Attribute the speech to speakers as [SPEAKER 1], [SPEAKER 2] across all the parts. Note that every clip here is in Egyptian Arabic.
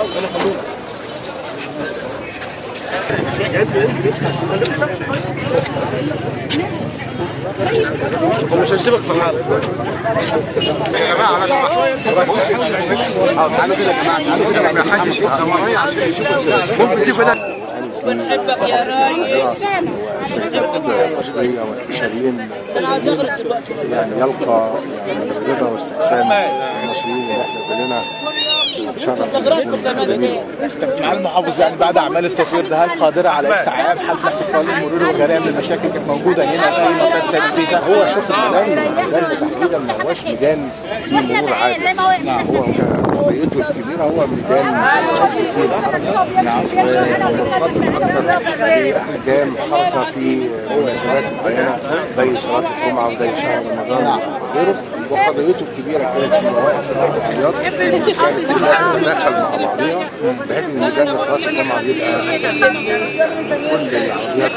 [SPEAKER 1] مش هسيبك في حالك
[SPEAKER 2] يا جماعه على شويه تعالوا كده يا جماعه تعالوا كده ما حدش يبقى ورايا عشان يشوفوا ممكن تشوفوا ده
[SPEAKER 3] بنحبك يا ريس
[SPEAKER 4] المصرية والاستشاريين
[SPEAKER 3] انا عايز اغرق دلوقتي
[SPEAKER 4] يعني يلقى يعني رضا واستحسان المصريين اللي احنا كلنا نتشرف
[SPEAKER 3] اغرقكم كمان تاني
[SPEAKER 1] مع المحافظ يعني بعد اعمال التطوير ده هل قادره على استيعاب حاله الاحتفال المرور وغيرها من المشاكل كانت موجوده هنا في منطقه سيد الفيزا
[SPEAKER 4] هو شوف الميدان الميدان تحديدا ما هوش ميدان فيه مرور عادي هو قضيته الكبيره هو ميدان شخص فيه الحركه ومرتبط اكثر باحجام حركه في مناسبات معينه زي صلاه الجمعه وزي شهر رمضان وغيره وقضيته الكبيره كانت في مواقف العربيات كانت كلها تتداخل مع بعضها بحيث ان ميدان صلاه الجمعه بيبقى كل العربيات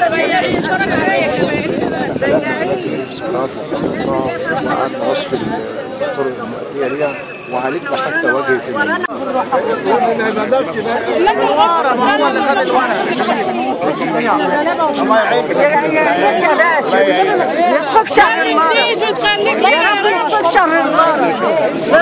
[SPEAKER 4] الاتصالات وخاصة مع وصف الطرق المؤدية ليها وهنبقى حتى واجهة ال-
[SPEAKER 5] يدفك شهر المرض يا رب يدفك شهر المرض